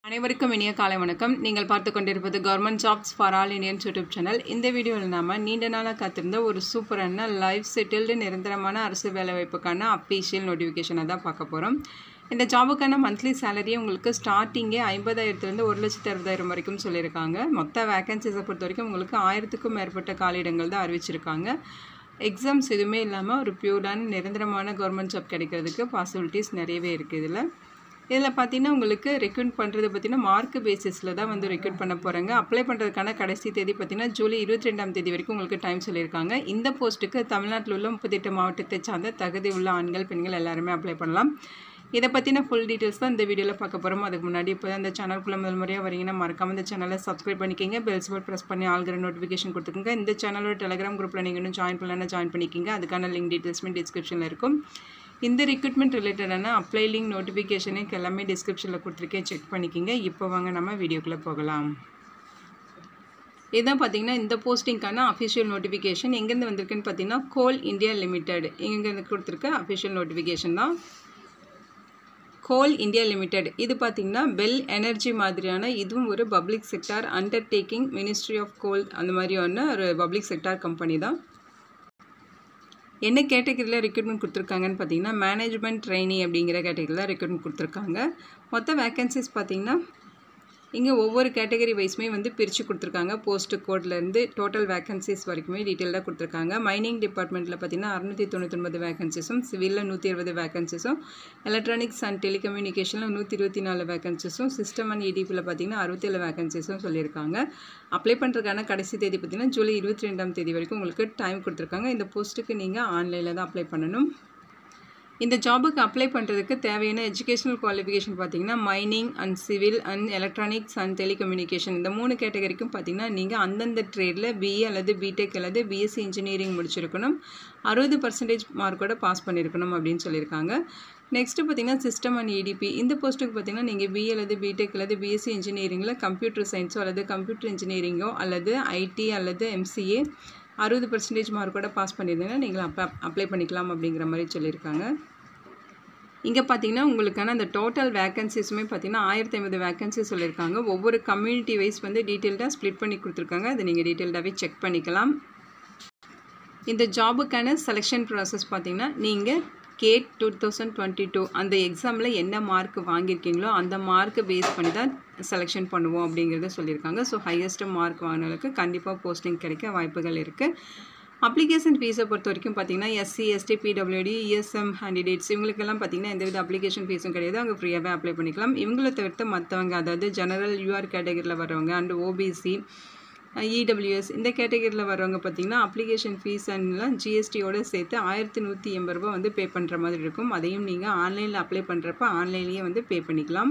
அனைவருக்கும் இனிய காலை வணக்கம் நீங்கள் பார்த்து கொண்டிருப்பது government jobs for all Indians YouTube channel இந்த வீடியோவில் நாம நீண்ட நாளாக காத்திருந்த ஒரு சூப்பரான லைஃப் செட்டில்டு நிரந்தரமான அரசு வேலைவாய்ப்புக்கான அஃபீஷியல் நோட்டிஃபிகேஷனை தான் பார்க்க போகிறோம் இந்த ஜாபுக்கான மந்த்லி சேலரியே உங்களுக்கு ஸ்டார்டிங்கே ஐம்பதாயிரத்துலேருந்து ஒரு லட்சத்து அறுபதாயிரம் வரைக்கும் சொல்லியிருக்காங்க மொத்த வேகன்சிஸை பொறுத்த வரைக்கும் உங்களுக்கு ஆயிரத்துக்கும் மேற்பட்ட காலியிடங்கள் தான் அறிவிச்சிருக்காங்க எக்ஸாம்ஸ் எதுவுமே இல்லாமல் ஒரு பியூரான நிரந்தரமான கவர்மெண்ட் ஜாப் கிடைக்கிறதுக்கு பாசிபிலிட்டிஸ் நிறையவே இருக்குது இதில் இதில் பார்த்தீங்கன்னா உங்களுக்கு ரெக்ரூட் பண்ணுறது பார்த்தீங்கன்னா மார்க் பேசிஸில் தான் வந்து ரெக்ரூட் பண்ண போகிறாங்க அப்ளை பண்ணுறதுக்கான கடைசி தேதி பார்த்தீங்கன்னா ஜூலை இருபத்தி ரெண்டாம் தேதி வரைக்கும் உங்களுக்கு டைம் சொல்லியிருக்காங்க இந்த போஸ்ட்டுக்கு தமிழ்நாட்டில் உள்ள முப்பத்தெட்டு மாவட்டத்தை சார்ந்த தகுதி உள்ள ஆண்கள் பெண்கள் எல்லாருமே அப்ளை பண்ணலாம் இதை பற்றின ஃபுல் டீட்டெயில்ஸ் தான் இந்த வீடியோவில் பார்க்க போகிறோம் அதுக்கு முன்னாடி இப்போ தான் இந்த சேனலுக்குள்ள முதல் முறையாக வரீங்கன்னா மறக்காம இந்த சேனலை சப்ஸ்கிரைப் பண்ணிக்கிங்க பெல்ஸ் பட் ப்ரெஸ் பண்ணி ஆல்கிற நோட்டிஃபிகேஷன் கொடுத்துக்கோங்க இந்த சேனலோட டெலிகிராம் குரூப்பில் நீங்கள் இன்னும் ஜாயின் பண்ணலன்னா ஜாயின் பண்ணிக்கிங்க அதுக்கான லிங்க் டீட்டெயில்ஸுமே டிஸ்கிரிப்ஷனில் இருக்கும் இந்த ரெக்ரூட்மெண்ட் ரிலேட்டடான அப்ளை லிங்க் நோட்டிஃபிகேஷனுக்கு எல்லாமே டிஸ்கிரிப்ஷனில் கொடுத்துருக்கேன் செக் பண்ணிக்கிங்க இப்போ வாங்க நம்ம வீடியோக்குள்ளே போகலாம் இதுதான் பார்த்தீங்கன்னா இந்த போஸ்டிங்க்கான அஃபிஷியல் நோட்டிஃபிகேஷன் எங்கேருந்து வந்திருக்குன்னு பார்த்தீங்கன்னா கோல் இந்தியா லிமிடெட் இங்கேருந்து கொடுத்துருக்க அஃபிஷியல் நோட்டிஃபிகேஷன் தான் கோல் இந்தியா லிமிடெட் இது பார்த்திங்கன்னா பெல் எனர்ஜி மாதிரியான இதுவும் ஒரு public sector undertaking ministry of coal அந்த மாதிரியான ஒரு பப்ளிக் செக்டார் கம்பெனி தான் என்ன கேட்டகரியில் ரெக்ரூட்மெண்ட் கொடுத்துருக்காங்கன்னு பார்த்தீங்கன்னா மேனேஜ்மெண்ட் ட்ரைனி அப்படிங்கிற கேட்டகரியில் ரெக்ரூட்மெண்ட் கொடுத்துருக்காங்க மொத்த வேக்கன்சிஸ் பார்த்தீங்கன்னா இங்கே ஒவ்வொரு கேட்டகரி வைஸுமே வந்து பிரித்து கொடுத்துருக்காங்க போஸ்ட் கோட்லேருந்து டோட்டல் வேகன்சிஸ் வரைக்குமே டீட்டெயிலாக கொடுத்துருக்காங்க மைனிங் டிபார்ட்மெண்ட்டில் பார்த்தீங்கன்னா அறுநூற்றி தொண்ணூத்தொன்பது வேகன்சிஸும் சிவிலில் நூற்றி இருபது வேகன்சிஸும் எலக்ட்ரானிக்ஸ் அண்ட் டெலிகம்யூனிகேஷனில் நூற்றி இருபத்தி நாலு வேகன்சிஸும் சிஸ்டம் அண்ட் இடிபியில் பார்த்தீங்கன்னா அறுபத்தேழு வேகன்சிஸும் சொல்லியிருக்காங்க அப்ளை பண்ணுறதுக்கான கடைசி தேதி பார்த்தீங்கன்னா ஜூலை இருபத்தி ரெண்டாம் தேதி வரைக்கும் உங்களுக்கு டைம் கொடுத்துருக்காங்க இந்த போஸ்ட்டுக்கு நீங்கள் ஆன்லைனில் தான் அப்ளை பண்ணணும் இந்த ஜாபுக்கு அப்ளை பண்ணுறதுக்கு தேவையான எஜுகேஷனல் குவாலிஃபிகேஷன் பார்த்தீங்கன்னா mining and civil and electronics and telecommunication இந்த மூணு கேட்டகரிக்கும் பார்த்தீங்கன்னா நீங்கள் அந்தந்த ட்ரேடில் பிஏ அல்லது பிடெக் அல்லது பிஎஸ்சி இன்ஜினியரிங் முடிச்சிருக்கணும் அறுபது பர்சன்டேஜ் மார்க்கோட பாஸ் பண்ணியிருக்கணும் அப்படின்னு சொல்லியிருக்காங்க நெக்ஸ்ட்டு பார்த்தீங்கன்னா சிஸ்டம் அண்ட் இடிபி இந்த போஸ்ட்டுக்கு பார்த்தீங்கன்னா நீங்கள் பிஏ அல்லது பிடெக் அல்லது பிஎஸ்சி இன்ஜினியரிங்கில் கம்ப்யூட்டர் சயின்ஸோ அல்லது கம்ப்யூட்டர் இன்ஜினியரிங்கோ அல்லது ஐடி அல்லது எம்சிஏ அறுபது பர்சன்டேஜ் மார்க்கோட பாஸ் பண்ணியிருந்தீங்கன்னா நீங்கள் அப்ளை அப்ளை பண்ணிக்கலாம் அப்படிங்கிற மாதிரி சொல்லியிருக்காங்க இங்கே பார்த்தீங்கன்னா உங்களுக்கான அந்த டோட்டல் வேக்கன்சிஸுமே பார்த்தீங்கன்னா ஆயிரத்தி ஐம்பது வேக்கன்சிஸ் சொல்லியிருக்காங்க ஒவ்வொரு கம்யூனிட்டி வைஸ் வந்து டீட்டெயில்டாக ஸ்ப்ளிட் பண்ணி கொடுத்துருக்காங்க அதை நீங்கள் டீட்டெயில்டாகவே செக் பண்ணிக்கலாம் இந்த ஜாபுக்கான செலெக்ஷன் ப்ராசஸ் பார்த்தீங்கன்னா நீங்கள் GATE two thousand twenty two அந்த எக்ஸாமில் என்ன மார்க் வாங்கியிருக்கீங்களோ அந்த மார்க்கை பேஸ் பண்ணி தான் செலெக்ஷன் பண்ணுவோம் அப்படிங்கிறத சொல்லியிருக்காங்க ஸோ ஹையஸ்ட்டு மார்க் வாங்கினவங்களுக்கு கண்டிப்பாக போஸ்டிங் கிடைக்க வாய்ப்புகள் இருக்குது அப்ளிகேஷன் ஃபீஸை பொறுத்த வரைக்கும் பார்த்தீங்கன்னா SC ST PWD ESM candidates இவங்களுக்கெல்லாம் பார்த்தீங்கன்னா எந்தவித அப்ளிகேஷன் ஃபீஸும் கிடையாது அங்கே ஃப்ரீயாகவே அப்ளை பண்ணிக்கலாம் இவங்களை தவிர்த்து மற்றவங்க அதாவது ஜெனரல் யூஆர் கேட்டகரியில் வரவங்க அண்ட் ஓபிசி இடபிள்யூஎஸ் இந்த கேட்டகரியில் வரவங்க பார்த்தீங்கன்னா அப்ளிகேஷன் ஃபீஸ் அண்ட்லாம் ஜிஎஸ்டியோடு சேர்த்து ஆயிரத்தி நூற்றி எண்பது ரூபா வந்து பே பண்ணுற மாதிரி இருக்கும் அதையும் நீங்கள் ஆன்லைனில் அப்ளை பண்ணுறப்ப ஆன்லைன்லேயே வந்து பே பண்ணிக்கலாம்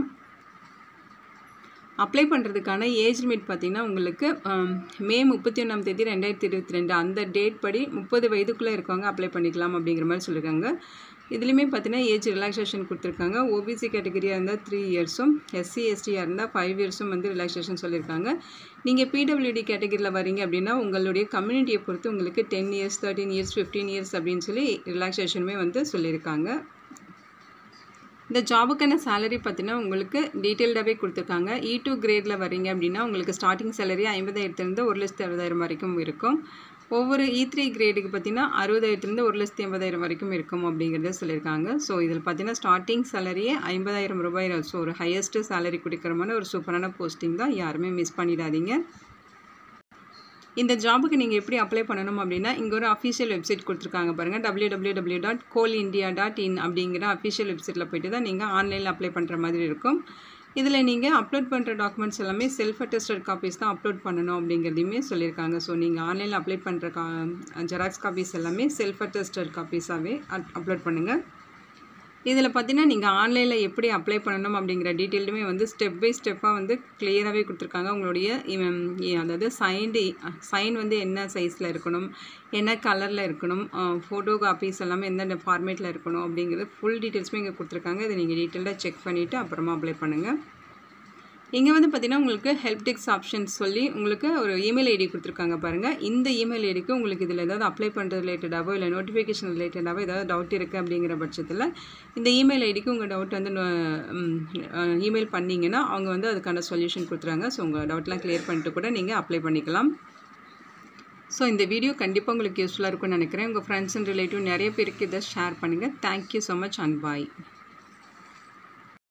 அப்ளை பண்ணுறதுக்கான ஏஜ் லிமிட் பார்த்திங்கன்னா உங்களுக்கு மே முப்பத்தி ஒன்றாம் தேதி ரெண்டாயிரத்தி இருபத்தி ரெண்டு அந்த டேட் படி முப்பது வயதுக்குள்ளே இருக்கவங்க அப்ளை பண்ணிக்கலாம் அப்படிங்கிற மாதிரி சொல்லியிருக்காங்க இதுலேயுமே பார்த்தீங்கன்னா ஏஜ் ரிலாக்ஸேஷன் கொடுத்துருக்காங்க ஓபிசி கேட்டகரியாக இருந்தால் த்ரீ இயர்ஸும் எஸ்சி எஸ்டியாக இருந்தால் ஃபைவ் இயர்ஸும் வந்து ரிலாக்ஸேஷன் சொல்லியிருக்காங்க நீங்கள் பிடபிள்யூடி கேட்டகரியில் வரீங்க அப்படின்னா உங்களுடைய கம்யூனிட்டியை பொறுத்து உங்களுக்கு ten years thirteen years fifteen years அப்படின்னு சொல்லி ரிலாக்ஸேஷனுமே வந்து சொல்லியிருக்காங்க இந்த ஜாபுக்கான சேலரி பார்த்தீங்கன்னா உங்களுக்கு டீட்டெயில்டாகவே கொடுத்துருக்காங்க இ டூ கிரேடில் வரீங்க அப்படின்னா உங்களுக்கு ஸ்டார்டிங் சேலரி ஐம்பதாயிரத்துலேருந்து ஒரு லட்சத்து அறுபதாயிரம் வரைக்கும் இருக்கும் ஒவ்வொரு இ த்ரீ கிரேடுக்கு பார்த்தீங்கன்னா அறுபதாயிரத்துலேருந்து ஒரு லட்சத்தி எண்பதாயிரம் வரைக்கும் இருக்கும் அப்படிங்கிறத சொல்லியிருக்காங்க ஸோ இதில் பார்த்தீங்கன்னா ஸ்டார்டிங் சேலரியே ஐம்பதாயிரம் ரூபாய் ஸோ ஒரு ஹையஸ்ட்டு சேலரி கொடுக்குறமான ஒரு சூப்பரான போஸ்டிங் தான் யாருமே மிஸ் பண்ணிடாதீங்க இந்த ஜாபுக்கு நீங்கள் எப்படி அப்ளை பண்ணணும் அப்படின்னா இங்கே ஒரு அஃபிஷியல் வெப்சைட் கொடுத்துருக்காங்க பாருங்கள் W W W dot coal India dot in அப்படிங்கிற அஃபிஷியல் வெப்சைட்டில் போய்ட்டு தான் நீங்கள் ஆன்லைனில் அப்ளை பண்ணுற மாதிரி இருக்கும் இதில் நீங்கள் அப்லோட் பண்ணுற டாக்குமெண்ட்ஸ் எல்லாமே செல்ஃப் அட்டஸ்டட் காப்பீஸ் தான் அப்லோட் பண்ணணும் அப்படிங்கிறதையுமே சொல்லியிருக்காங்க ஸோ நீங்கள் ஆன்லைனில் அப்ளை பண்ணுற கா ஜெராக்ஸ் காப்பீஸ் எல்லாமே செல்ஃப் அட்டஸ்டட் காப்பீஸாகவே அப்லோட் பண்ணுங்கள் இதில் பார்த்தீங்கன்னா நீங்கள் ஆன்லைனில் எப்படி அப்ளை பண்ணணும் அப்படிங்கிற டீட்டெயிலுமே வந்து ஸ்டெப் பை ஸ்டெப்பாக வந்து கிளியராகவே கொடுத்துருக்காங்க உங்களுடைய அதாவது சைன்டு சைன் வந்து என்ன சைஸில் இருக்கணும் என்ன கலரில் இருக்கணும் ஃபோட்டோ காப்பீஸ் எல்லாமே எந்தெந்த ஃபார்மேட்டில் இருக்கணும் அப்படிங்கிறது ஃபுல் டீட்டெயில்ஸுமே இங்கே கொடுத்துருக்காங்க இதை நீங்கள் டீட்டெயிலாக செக் பண்ணிவிட்டு அப்புறமா அப்ளை பண்ணுங்கள் இங்கே வந்து பார்த்தீங்கன்னா உங்களுக்கு ஹெல்ப் டெக்ஸ் ஆப்ஷன்ஸ் சொல்லி உங்களுக்கு ஒரு இமெயில் ஐடி கொடுத்துருக்காங்க பாருங்கள் இந்த இமெயில் ஐடிக்கு உங்களுக்கு இதில் ஏதாவது அப்ளை பண்ணுறது ரிலேட்டடாகவோ இல்லை நோட்டிஃபிகேஷன் ரிலேட்டடாகவோ ஏதாவது டவுட் இருக்குது அப்படிங்கிற பட்சத்தில் இந்த இமெயில் ஐடிக்கு உங்கள் டவுட் வந்து இமெயில் பண்ணிங்கன்னா அவங்க வந்து அதுக்கான சொல்யூஷன் கொடுத்துறாங்க ஸோ உங்கள் டவுட்லாம் கிளியர் பண்ணிட்டு கூட நீங்கள் அப்ளை பண்ணிக்கலாம் ஸோ இந்த வீடியோ கண்டிப்பாக உங்களுக்கு யூஸ்ஃபுல்லாக இருக்கும்னு நினைக்கிறேன் உங்கள் ஃப்ரெண்ட்ஸ் அண்ட் ரிலேட்டிவ் நிறைய பேருக்கு இதை ஷேர் பண்ணுங்கள் thank you so much and bye